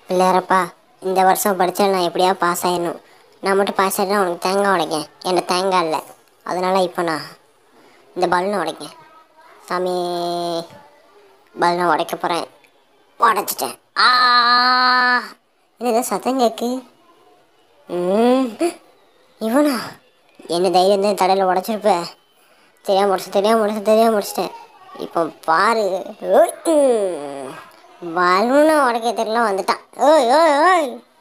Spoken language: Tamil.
பிள்ளையாரப்பா இந்த வருஷம் படித்தா நான் எப்படியா பாஸ் ஆயிடணும் நான் மட்டும் பாஸ் ஆகிட்டா உனக்கு தேங்காய் உடைக்கேன் என்ன தேங்காய் இல்லை அதனால் இப்போ நான் இந்த பலூனை உடைக்கேன் சாமி பலூனை உடைக்க போகிறேன் உடைச்சிட்டேன் ஆ என்ன ஏதோ சத்தம் கேக்கு ம் இவனா என்ன தைரியம் தான் தடையில் உடச்சிருப்ப தெரியாம முடிச்சு தெரியாம முடிச்சு தெரியாம முடிச்சிட்டேன் இப்போ பாரு பலூனை உடைக்க தெரியல வந்துட்டான் ஓய் ஓய் ஓய்